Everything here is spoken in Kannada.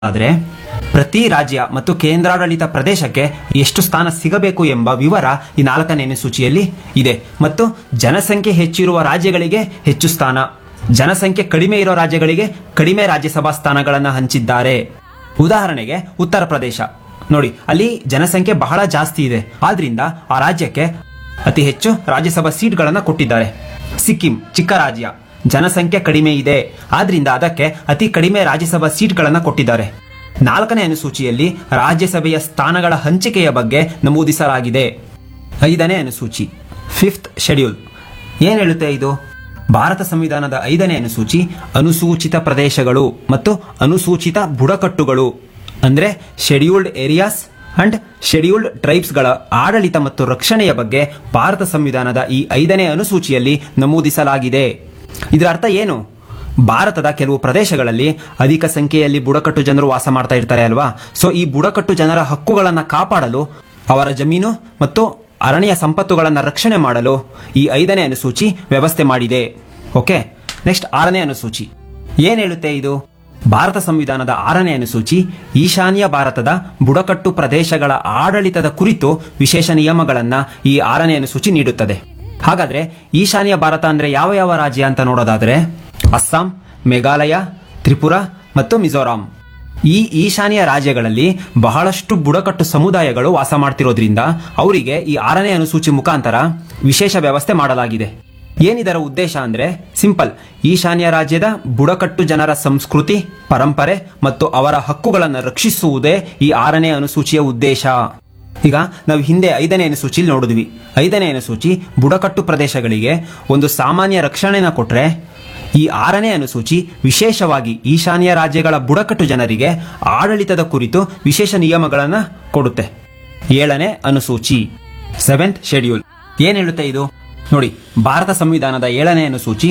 ಆದರೆ ಪ್ರತಿ ರಾಜ್ಯ ಮತ್ತು ಕೇಂದ್ರಾಡಳಿತ ಪ್ರದೇಶಕ್ಕೆ ಎಷ್ಟು ಸ್ಥಾನ ಸಿಗಬೇಕು ಎಂಬ ವಿವರ ಈ ನಾಲ್ಕನೇ ಅನುಸೂಚಿಯಲ್ಲಿ ಇದೆ ಮತ್ತು ಜನಸಂಖ್ಯೆ ಹೆಚ್ಚಿರುವ ರಾಜ್ಯಗಳಿಗೆ ಹೆಚ್ಚು ಸ್ಥಾನ ಜನಸಂಖ್ಯೆ ಕಡಿಮೆ ಇರೋ ರಾಜ್ಯಗಳಿಗೆ ಕಡಿಮೆ ರಾಜ್ಯಸಭಾ ಸ್ಥಾನಗಳನ್ನು ಹಂಚಿದ್ದಾರೆ ಉದಾಹರಣೆಗೆ ಉತ್ತರ ಪ್ರದೇಶ ನೋಡಿ ಅಲ್ಲಿ ಜನಸಂಖ್ಯೆ ಬಹಳ ಜಾಸ್ತಿ ಇದೆ ಆದ್ರಿಂದ ಆ ರಾಜ್ಯಕ್ಕೆ ಅತಿ ಹೆಚ್ಚು ರಾಜ್ಯಸಭಾ ಸೀಟ್ಗಳನ್ನು ಕೊಟ್ಟಿದ್ದಾರೆ ಸಿಕ್ಕಿಂ ಚಿಕ್ಕ ರಾಜ್ಯ ಜನಸಂಖ್ಯೆ ಕಡಿಮೆ ಇದೆ ಆದ್ರಿಂದ ಅದಕ್ಕೆ ಅತಿ ಕಡಿಮೆ ರಾಜ್ಯಸಭಾ ಸೀಟ್ಗಳನ್ನು ಕೊಟ್ಟಿದ್ದಾರೆ ನಾಲ್ಕನೇ ಅನುಸೂಚಿಯಲ್ಲಿ ರಾಜ್ಯಸಭೆಯ ಸ್ಥಾನಗಳ ಹಂಚಿಕೆಯ ಬಗ್ಗೆ ನಮೂದಿಸಲಾಗಿದೆ ಐದನೇ ಅನುಸೂಚಿ ಫಿಫ್ತ್ ಶೆಡ್ಯೂಲ್ ಏನ್ ಹೇಳುತ್ತೆ ಇದು ಭಾರತ ಸಂವಿಧಾನದ ಐದನೇ ಅನುಸೂಚಿ ಅನುಸೂಚಿತ ಪ್ರದೇಶಗಳು ಮತ್ತು ಅನುಸೂಚಿತ ಬುಡಕಟ್ಟುಗಳು ಅಂದ್ರೆ ಶೆಡ್ಯೂಲ್ಡ್ ಏರಿಯಾಸ್ ಅಂಡ್ ಶೆಡ್ಯೂಲ್ಡ್ ಟ್ರೈಬ್ಸ್ಗಳ ಆಡಳಿತ ಮತ್ತು ರಕ್ಷಣೆಯ ಬಗ್ಗೆ ಭಾರತ ಸಂವಿಧಾನದ ಈ ಐದನೇ ಅನುಸೂಚಿಯಲ್ಲಿ ನಮೂದಿಸಲಾಗಿದೆ ಇದರ ಅರ್ಥ ಏನು ಭಾರತದ ಕೆಲವು ಪ್ರದೇಶಗಳಲ್ಲಿ ಅಧಿಕ ಸಂಖ್ಯೆಯಲ್ಲಿ ಬುಡಕಟ್ಟು ಜನರು ವಾಸ ಮಾಡ್ತಾ ಇರ್ತಾರೆ ಅಲ್ವಾ ಸೊ ಈ ಬುಡಕಟ್ಟು ಜನರ ಹಕ್ಕುಗಳನ್ನು ಕಾಪಾಡಲು ಅವರ ಜಮೀನು ಮತ್ತು ಅರಣ್ಯ ಸಂಪತ್ತುಗಳನ್ನು ರಕ್ಷಣೆ ಮಾಡಲು ಈ ಐದನೇ ಅನುಸೂಚಿ ವ್ಯವಸ್ಥೆ ಮಾಡಿದೆ ಓಕೆ ನೆಕ್ಸ್ಟ್ ಆರನೇ ಅನುಸೂಚಿ ಏನ್ ಹೇಳುತ್ತೆ ಇದು ಭಾರತ ಸಂವಿಧಾನದ ಆರನೇ ಅನುಸೂಚಿ ಈಶಾನ್ಯ ಭಾರತದ ಬುಡಕಟ್ಟು ಪ್ರದೇಶಗಳ ಆಡಳಿತದ ಕುರಿತು ವಿಶೇಷ ನಿಯಮಗಳನ್ನ ಈ ಆರನೇ ಅನುಸೂಚಿ ನೀಡುತ್ತದೆ ಹಾಗಾದ್ರೆ ಈಶಾನ್ಯ ಭಾರತ ಅಂದ್ರೆ ಯಾವ ಯಾವ ರಾಜ್ಯ ಅಂತ ನೋಡೋದಾದ್ರೆ ಅಸ್ಸಾಂ ಮೇಘಾಲಯ ತ್ರಿಪುರ ಮತ್ತು ಮಿಜೋರಾಂ ಈ ಈಶಾನ್ಯ ರಾಜ್ಯಗಳಲ್ಲಿ ಬಹಳಷ್ಟು ಬುಡಕಟ್ಟು ಸಮುದಾಯಗಳು ವಾಸ ಮಾಡ್ತಿರೋದ್ರಿಂದ ಅವರಿಗೆ ಈ ಆರನೇ ಅನುಸೂಚಿ ಮುಖಾಂತರ ವಿಶೇಷ ವ್ಯವಸ್ಥೆ ಮಾಡಲಾಗಿದೆ ಏನಿದರ ಉದ್ದೇಶ ಅಂದ್ರೆ ಸಿಂಪಲ್ ಈಶಾನ್ಯ ರಾಜ್ಯದ ಬುಡಕಟ್ಟು ಜನರ ಸಂಸ್ಕೃತಿ ಪರಂಪರೆ ಮತ್ತು ಅವರ ಹಕ್ಕುಗಳನ್ನು ರಕ್ಷಿಸುವುದೇ ಈ ಆರನೇ ಅನುಸೂಚಿಯ ಉದ್ದೇಶ ಈಗ ನಾವು ಹಿಂದೆ ಐದನೇ ಅನುಸೂಚಿಲಿ ನೋಡಿದ್ವಿ ಐದನೇ ಅನುಸೂಚಿ ಬುಡಕಟ್ಟು ಪ್ರದೇಶಗಳಿಗೆ ಒಂದು ಸಾಮಾನ್ಯ ರಕ್ಷಣೆನ ಕೊಟ್ರೆ ಈ ಆರನೇ ಅನುಸೂಚಿ ವಿಶೇಷವಾಗಿ ಈಶಾನ್ಯ ರಾಜ್ಯಗಳ ಬುಡಕಟ್ಟು ಜನರಿಗೆ ಆಡಳಿತದ ಕುರಿತು ವಿಶೇಷ ನಿಯಮಗಳನ್ನ ಕೊಡುತ್ತೆ ಏಳನೇ ಅನುಸೂಚಿ ಸೆವೆಂತ್ ಶೆಡ್ಯೂಲ್ ಏನ್ ಹೇಳುತ್ತೆ ಇದು ನೋಡಿ ಭಾರತ ಸಂವಿಧಾನದ ಏಳನೇ ಅನುಸೂಚಿ